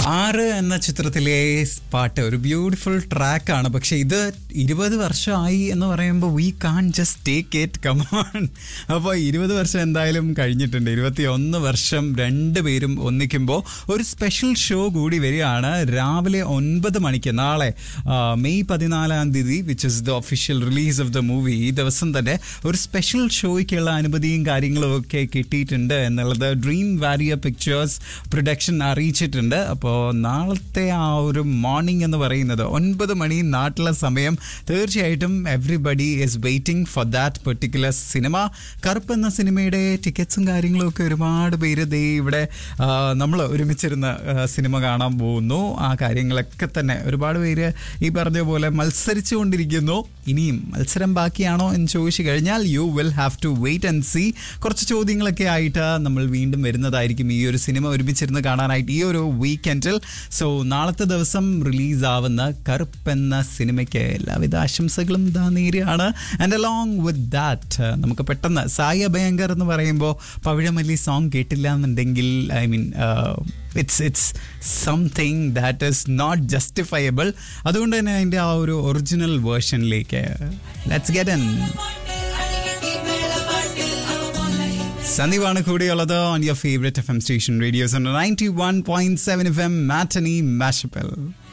ആറ് എന്ന ചിത്രത്തിലെ പാട്ട് ഒരു ബ്യൂട്ടിഫുൾ ട്രാക്കാണ് പക്ഷെ ഇത് ഇരുപത് വർഷമായി എന്ന് പറയുമ്പോൾ we can just take it come on അപ്പോൾ ഇരുപത് വർഷം എന്തായാലും കഴിഞ്ഞിട്ടുണ്ട് ഇരുപത്തി ഒന്ന് വർഷം രണ്ടുപേരും ഒന്നിക്കുമ്പോൾ ഒരു സ്പെഷ്യൽ ഷോ കൂടി വരികയാണ് രാവിലെ ഒൻപത് മണിക്ക് നാളെ ആ, മെയ് പതിനാലാം തീയതി which is the official release of the movie ഈ ദിവസം തന്നെ ഒരു സ്പെഷ്യൽ ഷോയ്ക്കുള്ള അനുമതിയും കാര്യങ്ങളും ഒക്കെ കിട്ടിയിട്ടുണ്ട് എന്നുള്ളത് ഡ്രീം വാരിയർ പിക്ചേഴ്സ് പ്രൊഡക്ഷൻ അറിയിച്ചിട്ടുണ്ട് അപ്പോൾ നാളത്തെ ആ ഒരു മോർണിംഗ് എന്ന് പറയുന്നത് ഒൻപത് മണി നാട്ടിലെ സമയം തീർച്ചയായിട്ടും everybody is waiting for that particular cinema Karuppu എന്ന സിനിമയുടെ ടിക്കറ്റ്സും കാര്യങ്ങളും ഒക്കെ ഒരുപാട് പേര് ദേ ഇവിടെ നമ്മൾ ഒരുമിച്ചിരുന്ന് ആ, സിനിമ കാണാൻ പോകുന്നു ആ കാര്യങ്ങളൊക്കെ തന്നെ ഒരുപാട് പേര് ഈ പറഞ്ഞ പോലെ മത്സരിച്ചു കൊണ്ടിരിക്കുന്നു ഇനിയും മത്സരം ബാക്കിയാണോ എന്ന് ചോദിച്ചു കഴിഞ്ഞാൽ you will have to wait and see കുറച്ച് ചോദ്യങ്ങളൊക്കെ ആയിട്ട് നമ്മൾ വീണ്ടും വരുന്നതായിരിക്കും ഈ ഒരു സിനിമ ഒരുമിച്ചിരുന്ന് കാണാനായിട്ട് ഈ ഒരു വീക്കെൻഡിൽ സോ നാളത്തെ ദിവസം റിലീസ് ആവുന്ന കറുപ്പ് എന്ന സിനിമയ്ക്ക് എല്ലാവിധ ആശംസകളും ഇതാ നേരെയാണ് ആൻഡ് അലോങ് വിത്ത് ദാറ്റ് നമുക്ക് പെട്ടെന്ന് സായി അഭയങ്കർ എന്ന് പറയുമ്പോൾ പവിഴമല്ലി സോങ് കേട്ടില്ല എന്നുണ്ടെങ്കിൽ I mean it's it's something that is not justifiable അതുകൊണ്ട് തന്നെ അതിൻ്റെ ആ ഒരു ഒറിജിനൽ വേർഷനിലേക്ക് ലെറ്റ്സ് ഗെറ്റ് എൻ സന്ദീപാണ് കൂടിയുള്ളത് on your favourite F M station radios ninety one point seven F M matinee മാഷപ്പൽ